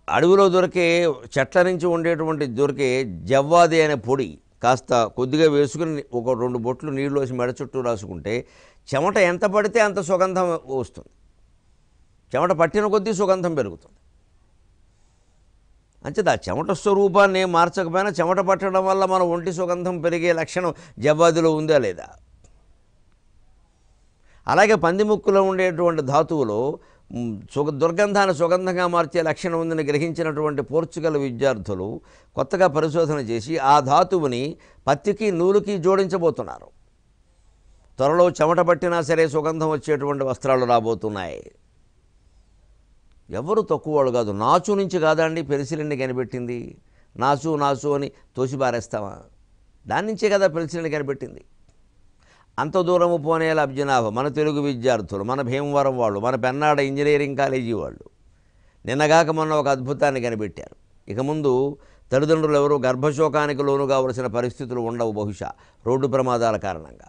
అడవిలో దొరికే చెట్ల నుంచి ఉండేటువంటి దొరికే జవ్వాది అనే పొడి కాస్త కొద్దిగా వేసుకుని ఒక రెండు బొట్లు నీళ్ళు వేసి మెడ చుట్టూ రాసుకుంటే చెమట ఎంత పడితే అంత సుగంధం వస్తుంది చెమట పట్టిన కొద్దీ సుగంధం పెరుగుతుంది అంచేది ఆ చెమట స్వరూపాన్ని ఏం మార్చకపోయినా చెమట పట్టడం వల్ల మన ఒంటి సుగంధం పెరిగే లక్షణం జవ్వాదిలో ఉందా లేదా అలాగే పందిముక్కులో ఉండేటువంటి ధాతువులో మ్, సుగ దుర్గంధాన్ని సుగంధంగా మార్చే లక్షణం ఉందని గ్రహించినటువంటి పోర్చుగల్ విద్యార్థులు కొత్తగా పరిశోధన చేసి ఆ ధాతువుని పత్తికి నూలుకి జోడించబోతున్నారు త్వరలో చెమట పట్టినా సరే సుగంధం వచ్చేటువంటి వస్త్రాలు రాబోతున్నాయి ఎవరు తక్కువవాడు కాదు నాచు నుంచి కాదండి పెన్సిలిన్ని కనిపెట్టింది నాచు నాచు అని తోసి పారేస్తావా దాని నుంచే కదా పెన్సిలిని కనిపెట్టింది అంత దూరము పోనేల అబ్జనాభ మన తెలుగు విద్యార్థులు మన భీమవరం వాళ్ళు మన పెన్నాడ ఇంజనీరింగ్ కాలేజీ వాళ్ళు నిన్నగాక మొన్న ఒక అద్భుతాన్ని కనిపెట్టారు ఇక ముందు తల్లిదండ్రులు ఎవరు గర్భశోకానికి లోను కావలసిన పరిస్థితులు ఉండవు బహుశా రోడ్డు ప్రమాదాల కారణంగా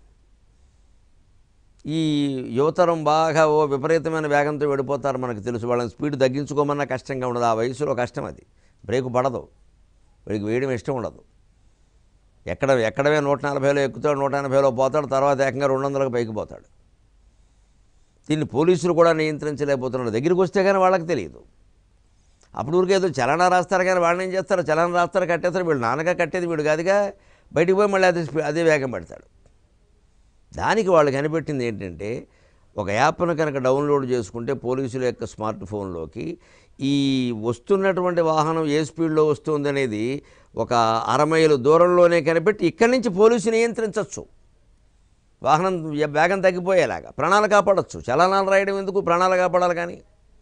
ఈ యువతరం బాగా ఓ విపరీతమైన వేగంతో వెళ్ళిపోతారు మనకు తెలుసు వాళ్ళని స్పీడ్ తగ్గించుకోమన్నా కష్టంగా ఉండదు ఆ వయసులో కష్టం అది బ్రేక్ పడదు వీడికి వేయడం ఇష్టం ఉండదు ఎక్కడ ఎక్కడమే నూట నలభైలో ఎక్కుతాడు నూట ఎనభైలో పోతాడు తర్వాత ఏకంగా రెండు వందలకు పైకి పోతాడు దీన్ని పోలీసులు కూడా నియంత్రించలేకపోతున్నారు దగ్గరికి వస్తే కానీ వాళ్ళకి తెలియదు అప్పుడు ఊరికే ఏదో చలనా రాస్తారు కానీ వాళ్ళని ఏం చేస్తారు చలన రాస్తారు కట్టేస్తారు వీళ్ళు నాన్నగా కట్టేది వీడు కాదుగా బయటికి పోయి మళ్ళీ అదే స్పీ- అదే వేగం పెడతాడు దానికి వాళ్ళు కనిపెట్టింది ఏంటంటే ఒక యాప్ను కనుక డౌన్లోడ్ చేసుకుంటే పోలీసుల యొక్క స్మార్ట్ ఫోన్లోకి ఈ వస్తున్నటువంటి వాహనం ఏ స్పీడ్లో వస్తుంది అనేది ఒక అర మైలు దూరంలోనే కనిపెట్టి ఇక్కడి నుంచి పోలీసు నియంత్రించవచ్చు వాహనం య- వేగం తగ్గిపోయేలాగా ప్రాణాలు కాపాడచ్చు చలనాలు రాయడం ఎందుకు ప్రాణాలు కాపాడాలి కానీ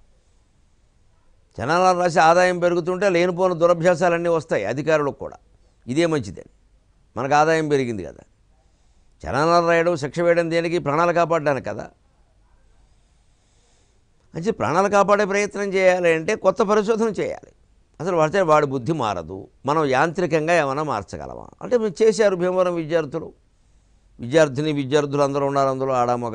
చలనాలు రాసి ఆదాయం పెరుగుతుంటే లేనిపోని దురభ్యాసాలన్నీ వస్తాయి అధికారులకు కూడా ఇదే మంచిదని మనకు ఆదాయం పెరిగింది కదా చలనాలు రాయడం శిక్ష వేయడం దేనికి ప్రాణాలు కాపాడడానికి కదా అంటే ప్రాణాలు కాపాడే ప్రయత్నం చేయాలి అంటే కొత్త పరిశోధన చేయాలి అసలు వాడితే వాడి బుద్ధి మారదు మనం యాంత్రికంగా ఏమైనా మార్చగలమా అంటే మీరు చేశారు భీమవరం విద్యార్థులు విద్యార్థిని విద్యార్థులు అందరూ ఉన్నారు అందులో ఆడామగ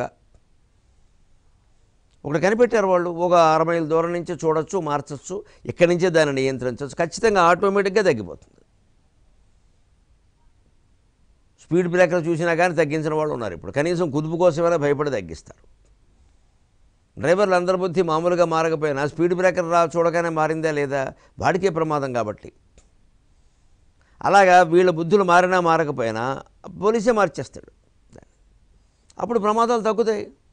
ఒకటి కనిపెట్టారు వాళ్ళు ఒక అర మైల్ దూరం నుంచి చూడొచ్చు మార్చచ్చు ఇక్కడి నుంచే దాన్ని నియంత్రించవచ్చు ఖచ్చితంగా ఆటోమేటిక్గా తగ్గిపోతుంది స్పీడ్ బ్రేకర్ చూసినా కానీ తగ్గించిన వాళ్ళు ఉన్నారు ఇప్పుడు కనీసం కుదుపు కోసమైనా భయపడి తగ్గిస్తారు డ్రైవర్లు అందరి బుద్ధి మామూలుగా మారకపోయినా స్పీడ్ బ్రేకర్ రా చూడగానే మారిందా లేదా వాడికే ప్రమాదం కాబట్టి అలాగా వీళ్ళ బుద్ధులు మారినా మారకపోయినా పోలీసే మార్చేస్తాడు అప్పుడు ప్రమాదాలు తగ్గుతాయి